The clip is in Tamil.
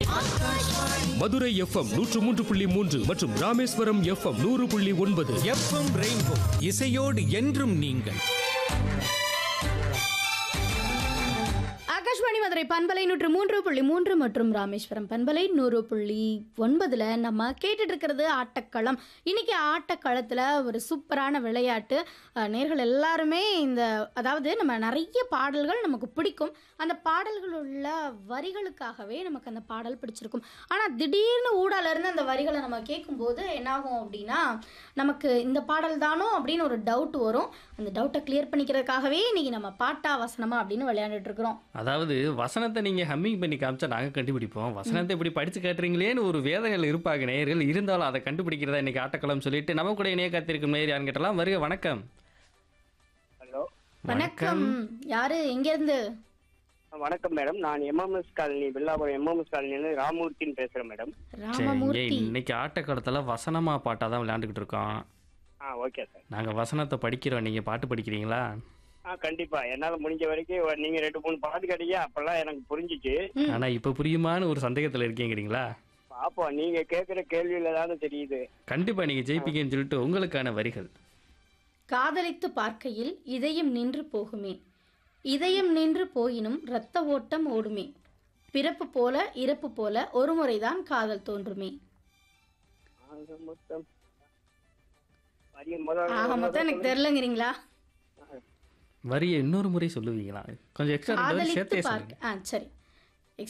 மதுரை எஃப்எம் நூற்று மூன்று புள்ளி மூன்று மற்றும் ராமேஸ்வரம் எஃப்எம் நூறு புள்ளி ஒன்பது எஃப்எம் ரெயின்போ இசையோடு என்றும் நீங்கள் ஆகாஷ்வாணி மதுரை பண்பலை நூற்று மூன்று புள்ளி மூன்று மற்றும் ராமேஸ்வரம் பண்பலை நூறு புள்ளி ஒன்பதுல நம்ம கேட்டுட்டு இருக்கிறது ஆட்டக்களம் இன்னைக்கு ஆட்டக்களத்துல ஒரு சூப்பரான விளையாட்டு அஹ், நேர்கள் எல்லாருமே இந்த அதாவது நம்ம நிறைய பாடல்கள் நமக்கு பிடிக்கும் அந்த பாடல்கள் உள்ள வரிகளுக்காகவே நமக்கு அந்த பாடல் பிடிச்சிருக்கும் ஆனால் திடீர்னு ஊடால இருந்து அந்த வரிகளை நம்ம கேட்கும்போது என்னாகும் அப்படின்னா நமக்கு இந்த பாடல் தானோ அப்படின்னு ஒரு டவுட் வரும் அந்த டவுட்டை கிளியர் பண்ணிக்கிறதுக்காகவே இன்னைக்கு நம்ம பாட்டா வசனமா அப்படின்னு விளையாண்டுட்டு இருக்கிறோம் அதாவது வசனத்தை நீங்க ஹம்மிங் பண்ணி காமிச்சா நாங்க கண்டுபிடிப்போம் வசனத்தை இப்படி படிச்சு காட்டுறீங்களேன்னு ஒரு வேதனையில் இருப்பாங்க நேயர்கள் இருந்தாலும் அதை கண்டுபிடிக்கிறதா இன்னைக்கு ஆட்டக்களம் சொல்லிட்டு நம்ம கூட இணைய காத்திருக்கும் நேயர் யாருன்னு கேட்டலாம் வருக வணக்கம் ஹலோ வணக்கம் யாரு எங்க இருந்து வணக்கம் மேடம் நான் எம்எம்எஸ் காலனி வில்லாபுரம் எம்எம்எஸ் காலனில ராமூர்த்தின்னு பேசுறேன் மேடம் சரி, ராமமூர்த்தி இன்னைக்கு ஆட்டக்களத்துல வசனமா பாட்டா தான் விளையாண்டுக்கிட்டு இருக்கோம் ஆ ஓகே சார் நாங்க வசனத்தை படிக்கிறோம் நீங்க பாட்டு படிக்கிறீங்களா ஆ கண்டிப்பா என்னால முடிஞ்ச வரைக்கும் ஒரு- நீங்க ரெண்டு மூணு பாட்டு கேட்டீங்க அப்பெல்லாம் எனக்கு புரிஞ்சுச்சு ஆனா இப்ப புரியுமான்னு ஒரு சந்தேகத்துல இருக்கீங்கிறீங்களா பாப்போம் நீங்க கேக்குற கேள்வியில தானே தெரியுது கண்டிப்பா நீங்க ஜெயிப்பீங்கன்னு சொல்லிட்டு உங்களுக்கான வரிகள் காதலித்து பார்க்கையில் இதயம் நின்று போகுமே இதயம் நின்று போயினும் இரத்த ஓட்டம் ஓடுமே பிறப்பு போல இறப்பு போல ஒரு முறைதான் காதல் தோன்றுமே ஆக மொத்தம் வரிய முதல்ல- ஆக மொத்தம் எனக்கு தெரியலங்கிறீங்களா வரியை இன்னொரு முறை சொல்லுவீங்களா கொஞ்சம் எக்ஸ்ட்ரா சேர்த்தே காதலித்து சொல்லுங்க பார்க்க ஆ சரி